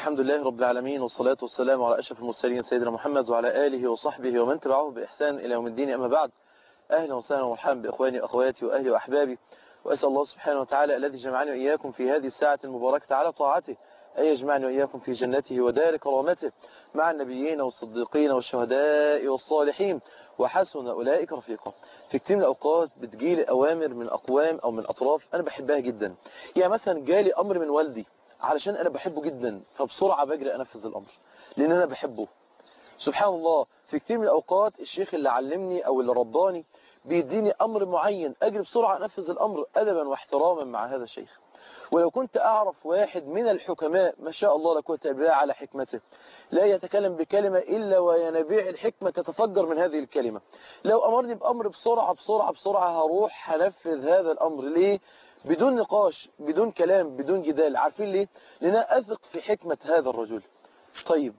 الحمد لله رب العالمين والصلاة والسلام على أشرف المرسلين سيدنا محمد وعلى آله وصحبه ومن تبعه بإحسان إلى يوم الدين أما بعد أهلا وسهلا ومرحبا بإخواني وأخواتي وأهلي وأحبابي وأسأل الله سبحانه وتعالى الذي جمعني وإياكم في هذه الساعة المباركة على طاعته أن يجمعني وإياكم في جنته ودار كرامته مع النبيين والصديقين والشهداء والصالحين وحسن أولئك رفيقا في كتير من الأوقات بتجيلي أوامر من أقوام أو من أطراف أنا بحبها جدا يعني مثلا جالي أمر من والدي علشان أنا بحبه جدا فبسرعة بجري أنفذ الأمر لأن أنا بحبه سبحان الله في كتير من الأوقات الشيخ اللي علمني أو اللي رباني بيديني أمر معين أجري بسرعة أنفذ الأمر أدبا واحتراما مع هذا الشيخ ولو كنت أعرف واحد من الحكماء ما شاء الله لكنت أتباع على حكمته لا يتكلم بكلمة إلا وينابيع الحكمة تتفجر من هذه الكلمة لو أمرني بأمر بسرعة بسرعة بسرعة هروح هنفذ هذا الأمر ليه بدون نقاش بدون كلام بدون جدال عارفين ليه لأن أثق في حكمة هذا الرجل طيب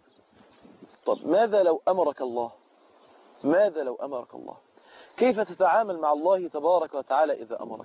طب ماذا لو أمرك الله ماذا لو أمرك الله كيف تتعامل مع الله تبارك وتعالى إذا أمرك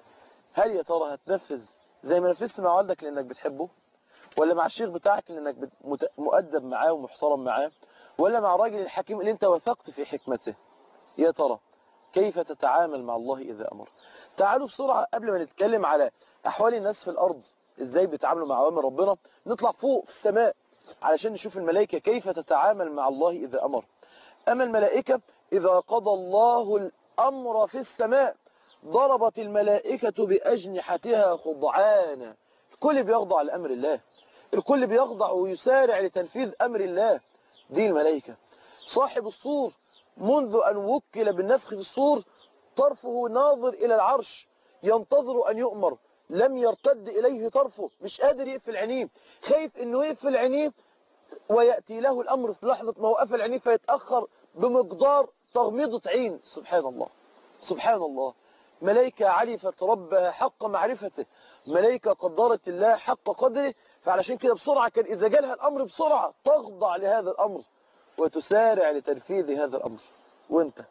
هل يا ترى هتنفذ زي ما نفذت مع والدك لأنك بتحبه ولا مع الشيخ بتاعك لأنك مؤدب معاه ومحترم معاه ولا مع الراجل الحكيم اللي انت وثقت في حكمته يا ترى كيف تتعامل مع الله إذا أمر تعالوا بسرعة قبل ما نتكلم على أحوال الناس في الأرض إزاي بيتعاملوا مع أوامر ربنا نطلع فوق في السماء علشان نشوف الملائكة كيف تتعامل مع الله إذا أمر أما الملائكة إذا قضى الله الأمر في السماء ضربت الملائكة بأجنحتها خضعانا الكل بيخضع لأمر الله الكل بيخضع ويسارع لتنفيذ أمر الله دي الملائكة صاحب الصور منذ أن وكل بالنفخ في الصور طرفه ناظر إلى العرش ينتظر أن يؤمر لم يرتد إليه طرفه مش قادر يقفل عينيه خايف أنه يقفل عينيه ويأتي له الأمر في لحظة ما هو قفل عينيه فيتأخر بمقدار تغميضة عين سبحان الله سبحان الله ملائكة عرفت ربها حق معرفته ملائكة قدرت الله حق قدره فعلشان كده بسرعة كان إذا جالها الأمر بسرعة تخضع لهذا الأمر وتسارع لتنفيذ هذا الأمر وانت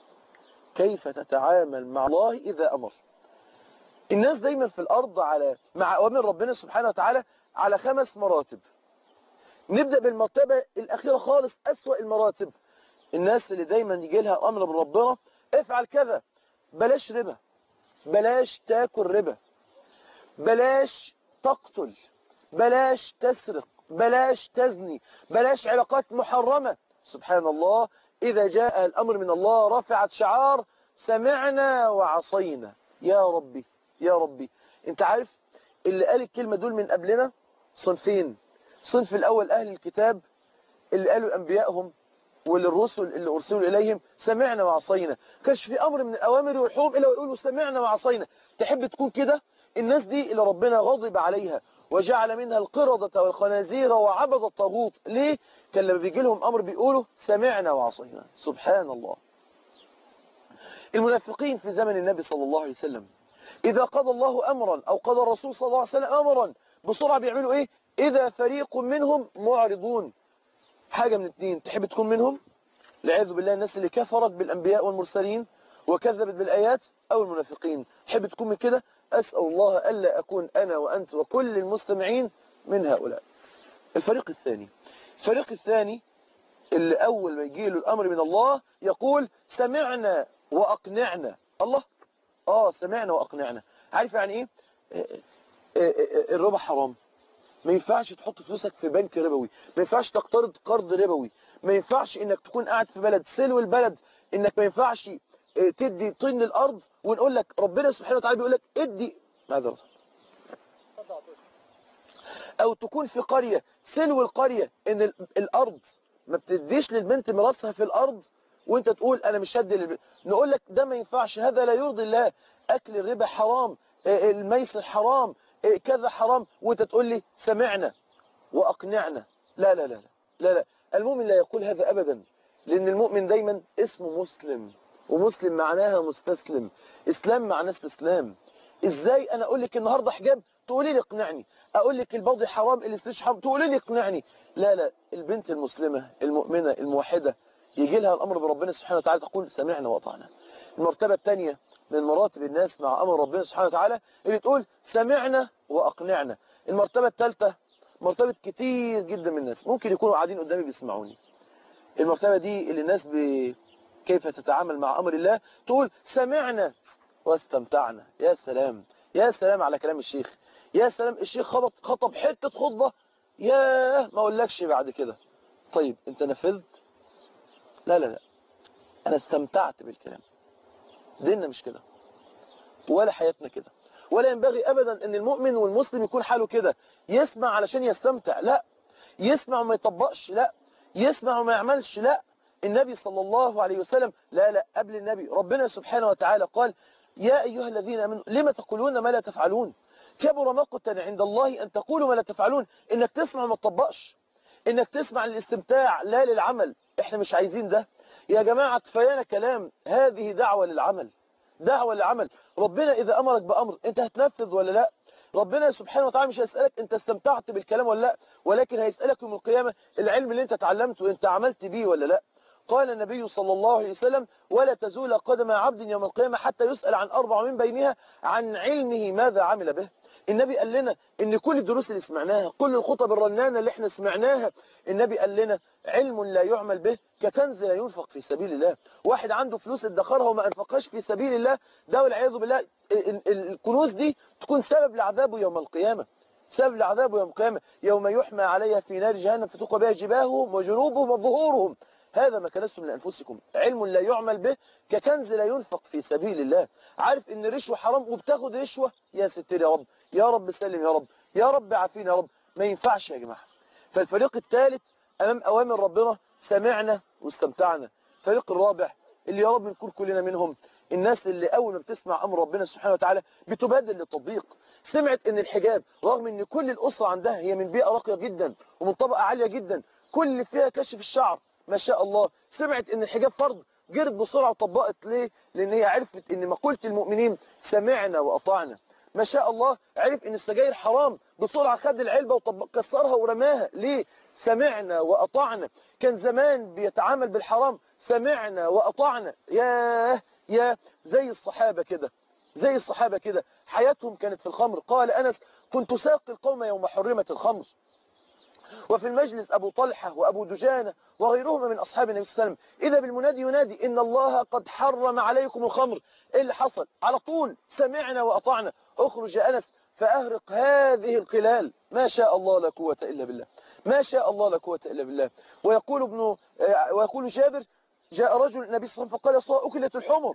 كيف تتعامل مع الله إذا أمر الناس دايما في الأرض على مع أوامر ربنا سبحانه وتعالى على خمس مراتب نبدأ بالمرتبة الأخيرة خالص أسوأ المراتب الناس اللي دايما يجي لها أمر من ربنا افعل كذا بلاش ربا بلاش تاكل ربا بلاش تقتل بلاش تسرق بلاش تزني بلاش علاقات محرمة سبحان الله إذا جاء الأمر من الله رفعت شعار سمعنا وعصينا يا ربي يا ربي انت عارف اللي قال الكلمة دول من قبلنا صنفين صنف الأول أهل الكتاب اللي قالوا أنبيائهم وللرسل اللي أرسلوا إليهم سمعنا وعصينا كانش في أمر من الأوامر والحروب إلا ويقولوا سمعنا وعصينا تحب تكون كده الناس دي اللي ربنا غضب عليها وجعل منها القردة والخنازير وعبد الطاغوت ليه؟ كان لما بيجي لهم أمر بيقولوا سمعنا وعصينا سبحان الله المنافقين في زمن النبي صلى الله عليه وسلم إذا قضى الله أمرا أو قضى الرسول صلى الله عليه وسلم أمرا بسرعة بيعملوا إيه؟ إذا فريق منهم معرضون حاجة من اتنين تحب تكون منهم لعياذ بالله الناس اللي كفرت بالأنبياء والمرسلين وكذبت بالآيات أو المنافقين تحب تكون من كده أسأل الله ألا أكون أنا وأنت وكل المستمعين من هؤلاء الفريق الثاني الفريق الثاني اللي أول ما يجي له الأمر من الله يقول سمعنا وأقنعنا الله آه سمعنا وأقنعنا عارف يعني إيه الربا حرام ما ينفعش تحط فلوسك في بنك ربوي ما ينفعش تقترض قرض ربوي ما ينفعش انك تكون قاعد في بلد سلو البلد انك ما ينفعش تدي طين الارض ونقول لك ربنا سبحانه وتعالى بيقول لك ادي ماذا رسول او تكون في قرية سلو القرية ان الارض ما بتديش للبنت مراسها في الارض وانت تقول انا مش هدي للبنت نقول لك ده ما ينفعش هذا لا يرضي الله اكل الربا حرام الميسر حرام كذا حرام وانت تقول لي سمعنا واقنعنا لا لا لا لا لا, لا. المؤمن لا يقول هذا ابدا لان المؤمن دايما اسمه مسلم ومسلم معناها مستسلم اسلام معناه استسلام ازاي انا اقول لك النهارده حجاب تقولي لي اقنعني اقول لك البوضي حرام الاستيش حرام تقولي لي اقنعني لا لا البنت المسلمه المؤمنه الموحده يجي لها الامر بربنا سبحانه وتعالى تقول سمعنا واطعنا المرتبه الثانيه من مراتب الناس مع امر ربنا سبحانه وتعالى اللي تقول سمعنا واقنعنا المرتبه الثالثه مرتبة كتير جدا من الناس ممكن يكونوا قاعدين قدامي بيسمعوني المرتبة دي اللي الناس ب... كيف تتعامل مع أمر الله تقول سمعنا واستمتعنا يا سلام يا سلام على كلام الشيخ يا سلام الشيخ خطب خطب حتة خطبة ياه ما اقولكش بعد كده طيب انت نفذت لا لا لا انا استمتعت بالكلام ديننا مش كده ولا حياتنا كده ولا ينبغي ابدا ان المؤمن والمسلم يكون حاله كده يسمع علشان يستمتع لا يسمع وما يطبقش لا يسمع وما يعملش لا النبي صلى الله عليه وسلم لا لا قبل النبي ربنا سبحانه وتعالى قال يا أيها الذين امنوا لما تقولون ما لا تفعلون كبر مقتا عند الله أن تقولوا ما لا تفعلون إنك تسمع وما تطبقش إنك تسمع للاستمتاع لا للعمل إحنا مش عايزين ده يا جماعة كفايانا كلام هذه دعوة للعمل دعوة للعمل ربنا إذا أمرك بأمر أنت هتنفذ ولا لا ربنا سبحانه وتعالى مش هيسألك أنت استمتعت بالكلام ولا لا ولكن هيسألك يوم القيامة العلم اللي أنت اتعلمته أنت عملت بيه ولا لا قال النبي صلى الله عليه وسلم ولا تزول قدم عبد يوم القيامة حتى يسأل عن أربع من بينها عن علمه ماذا عمل به النبي قال لنا ان كل الدروس اللي سمعناها كل الخطب الرنانة اللي احنا سمعناها النبي قال لنا علم لا يعمل به ككنز لا ينفق في سبيل الله واحد عنده فلوس ادخرها وما انفقهاش في سبيل الله ده والعياذ بالله الكنوز دي تكون سبب لعذابه يوم القيامة سبب لعذابه يوم القيامة يوم يحمى عليها في نار جهنم فتقى بها جباههم وجنوبهم وظهورهم هذا ما كنستم لأنفسكم علم لا يعمل به ككنز لا ينفق في سبيل الله عارف ان رشوة حرام وبتاخد رشوة يا ستر يا رب يا رب سلم يا رب يا رب عافينا يا رب ما ينفعش يا جماعة فالفريق الثالث أمام أوامر ربنا سمعنا واستمتعنا الفريق الرابع اللي يا رب نكون كلنا منهم الناس اللي أول ما بتسمع أمر ربنا سبحانه وتعالى بتبادل للتطبيق سمعت ان الحجاب رغم ان كل الأسرة عندها هي من بيئة راقية جدا ومن طبقة عالية جدا كل اللي فيها كشف الشعر ما شاء الله سمعت ان الحجاب فرض جرت بسرعة وطبقت ليه لان هي عرفت ان مقولة المؤمنين سمعنا وأطعنا ما شاء الله عرف ان السجاير حرام بسرعة خد العلبة وطبق كسرها ورماها ليه سمعنا وأطعنا كان زمان بيتعامل بالحرام سمعنا وأطعنا ياه يا زي الصحابة كده زي الصحابة كده حياتهم كانت في الخمر قال أنس كنت ساقي القوم يوم حرمت الخمر وفي المجلس أبو طلحة وأبو دجانة وغيرهما من أصحاب النبي صلى الله عليه وسلم إذا بالمنادي ينادي إن الله قد حرم عليكم الخمر إيه اللي حصل على طول سمعنا وأطعنا أخرج أنس فأهرق هذه القلال ما شاء الله لا قوة إلا بالله ما شاء الله لا قوة إلا بالله ويقول ابن ويقول جابر جاء رجل النبي صلى الله عليه وسلم فقال يا صلاة أكلت الحمر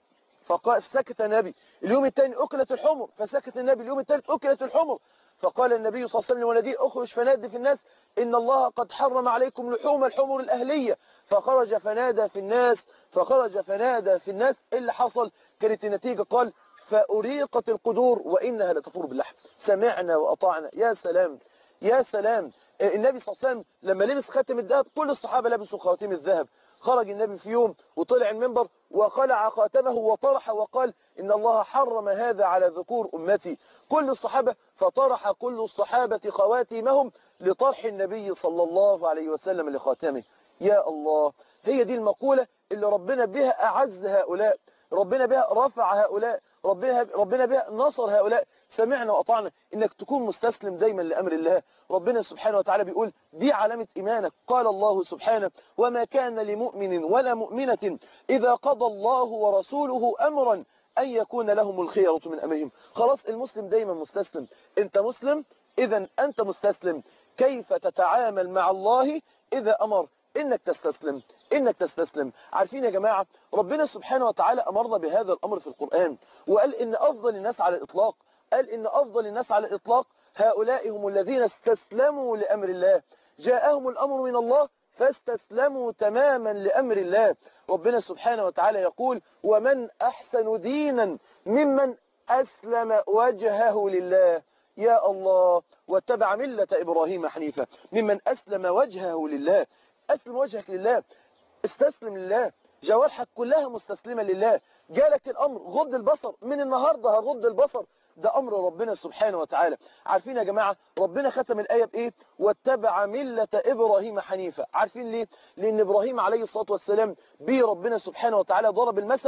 فقال فسكت النبي اليوم الثاني أكلت الحمر فسكت النبي اليوم الثالث أكلت الحمر فقال النبي صلى الله عليه وسلم ولدي أخرج فنادي في الناس إن الله قد حرم عليكم لحوم الحمر الأهلية فخرج فنادى في الناس فخرج فنادى في الناس إيه اللي حصل كانت النتيجة قال فأريقت القدور وإنها لتفور باللحم سمعنا وأطعنا يا سلام يا سلام النبي صلى الله عليه وسلم لما لبس خاتم الذهب كل الصحابة لبسوا خواتيم الذهب خرج النبي في يوم وطلع المنبر وخلع خاتمه وطرح وقال إن الله حرم هذا على ذكور أمتي كل الصحابة فطرح كل الصحابة خواتيمهم لطرح النبي صلى الله عليه وسلم لخاتمه يا الله هي دي المقولة اللي ربنا بها أعز هؤلاء ربنا بها رفع هؤلاء ربنا ربنا بها نصر هؤلاء سمعنا وأطعنا إنك تكون مستسلم دايما لأمر الله ربنا سبحانه وتعالى بيقول دي علامة إيمانك قال الله سبحانه وما كان لمؤمن ولا مؤمنة إذا قضى الله ورسوله أمرا أن يكون لهم الخيرة من أمرهم خلاص المسلم دايما مستسلم أنت مسلم إذا أنت مستسلم كيف تتعامل مع الله إذا أمر إنك تستسلم إنك تستسلم عارفين يا جماعة ربنا سبحانه وتعالى أمرنا بهذا الأمر في القرآن وقال إن أفضل الناس على الإطلاق قال إن أفضل الناس على الإطلاق هؤلاء هم الذين استسلموا لأمر الله جاءهم الأمر من الله فاستسلموا تماما لأمر الله ربنا سبحانه وتعالى يقول ومن أحسن دينا ممن أسلم وجهه لله يا الله واتبع ملة إبراهيم حنيفة ممن أسلم وجهه لله أسلم وجهك لله استسلم لله جوارحك كلها مستسلمة لله جالك الأمر غض البصر من النهاردة هغض البصر ده أمر ربنا سبحانه وتعالى عارفين يا جماعة ربنا ختم الآية بإيه واتبع ملة إبراهيم حنيفة عارفين ليه لأن إبراهيم عليه الصلاة والسلام به ربنا سبحانه وتعالى ضرب المثل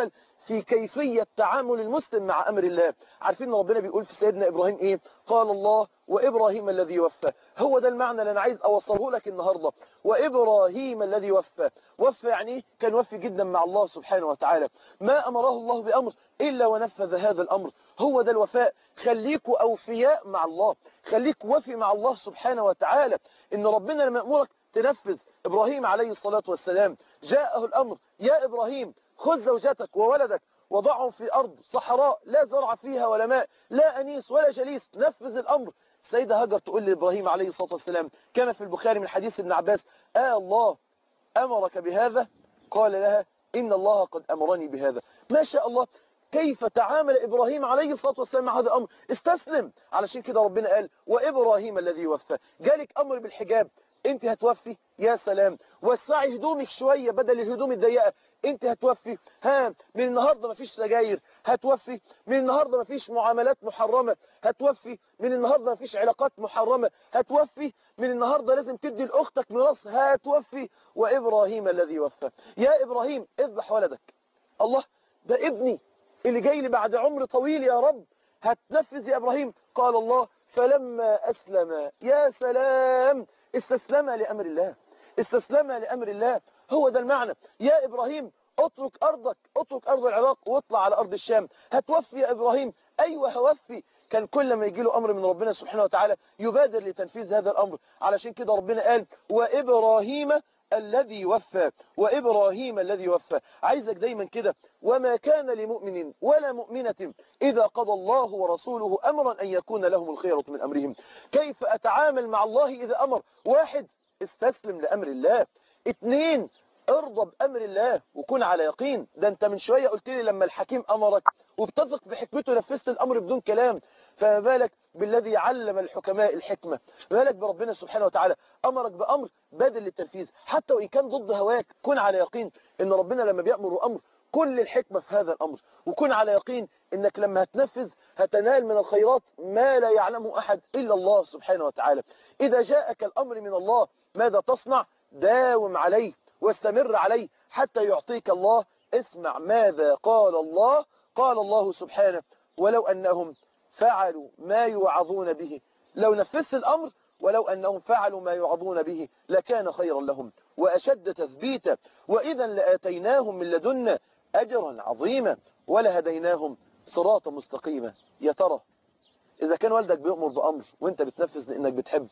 في كيفية تعامل المسلم مع أمر الله عارفين ربنا بيقول في سيدنا إبراهيم إيه قال الله وإبراهيم الذي وفى هو ده المعنى اللي أنا عايز أوصله لك النهاردة وإبراهيم الذي وفى وفى يعني كان وفي جدا مع الله سبحانه وتعالى ما أمره الله بأمر إلا ونفذ هذا الأمر هو ده الوفاء خليكوا أوفياء مع الله خليك وفي مع الله سبحانه وتعالى إن ربنا لما يأمرك تنفذ إبراهيم عليه الصلاة والسلام جاءه الأمر يا إبراهيم خذ زوجتك وولدك وضعهم في أرض صحراء لا زرع فيها ولا ماء لا أنيس ولا جليس نفذ الأمر سيدة هاجر تقول لإبراهيم عليه الصلاة والسلام كما في البخاري من حديث ابن عباس آه الله أمرك بهذا قال لها إن الله قد أمرني بهذا ما شاء الله كيف تعامل إبراهيم عليه الصلاة والسلام مع هذا الأمر استسلم علشان كده ربنا قال وإبراهيم الذي وفى جالك أمر بالحجاب انت هتوفي يا سلام وسعي هدومك شوية بدل الهدوم الضيقة انت هتوفي ها من النهاردة مفيش سجاير هتوفي من النهاردة مفيش معاملات محرمة هتوفي من النهاردة مفيش علاقات محرمة هتوفي من النهاردة لازم تدي لأختك ميراث هتوفي وإبراهيم الذي وفى يا إبراهيم اذبح ولدك الله ده ابني اللي جاي لي بعد عمر طويل يا رب هتنفذ يا إبراهيم قال الله فلما أسلم يا سلام استسلم لأمر الله استسلم لأمر الله هو ده المعنى يا إبراهيم اترك أرضك اترك أرض العراق واطلع على أرض الشام هتوفي يا إبراهيم أيوة هوفي كان كل ما يجي له أمر من ربنا سبحانه وتعالى يبادر لتنفيذ هذا الأمر علشان كده ربنا قال وإبراهيم الذي وفى وإبراهيم الذي وفى عايزك دايما كده وما كان لمؤمن ولا مؤمنة إذا قضى الله ورسوله أمرا أن يكون لهم الخيرة من أمرهم كيف أتعامل مع الله إذا أمر واحد استسلم لأمر الله اثنين ارضى بأمر الله وكن على يقين ده انت من شوية قلت لي لما الحكيم أمرك وبتثق بحكمته نفذت الأمر بدون كلام فما بالك بالذي علم الحكماء الحكمة ما بالك بربنا سبحانه وتعالى أمرك بأمر بدل للتنفيذ حتى وإن كان ضد هواك كن على يقين إن ربنا لما بيأمر أمر كل الحكمة في هذا الأمر وكن على يقين إنك لما هتنفذ هتنال من الخيرات ما لا يعلمه أحد إلا الله سبحانه وتعالى إذا جاءك الأمر من الله ماذا تصنع داوم عليه واستمر عليه حتى يعطيك الله اسمع ماذا قال الله قال الله سبحانه ولو أنهم فعلوا ما يوعظون به لو نفذت الأمر ولو أنهم فعلوا ما يوعظون به لكان خيرا لهم وأشد تثبيتا وإذا لآتيناهم من لدنا أجرا عظيما ولهديناهم صراطا مستقيما يا ترى إذا كان والدك بيأمر بأمر وانت بتنفذ لأنك بتحب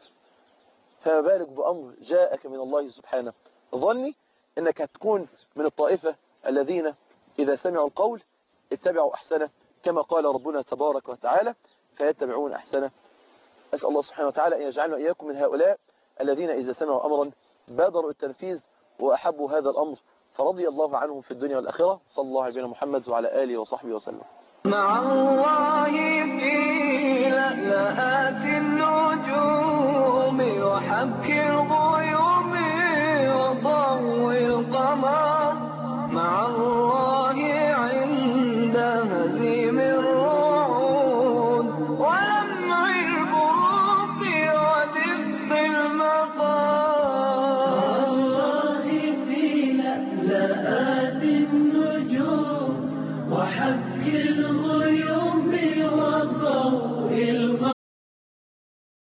فما بالك بأمر جاءك من الله سبحانه ظني أنك هتكون من الطائفة الذين إذا سمعوا القول اتبعوا أحسنه كما قال ربنا تبارك وتعالى فيتبعون أحسنه أسأل الله سبحانه وتعالى أن يجعلنا إياكم من هؤلاء الذين إذا سمعوا أمرا بادروا التنفيذ وأحبوا هذا الأمر فرضي الله عنهم في الدنيا والآخرة صلى الله عليه محمد وعلى آله وصحبه وسلم مع الله في لألآت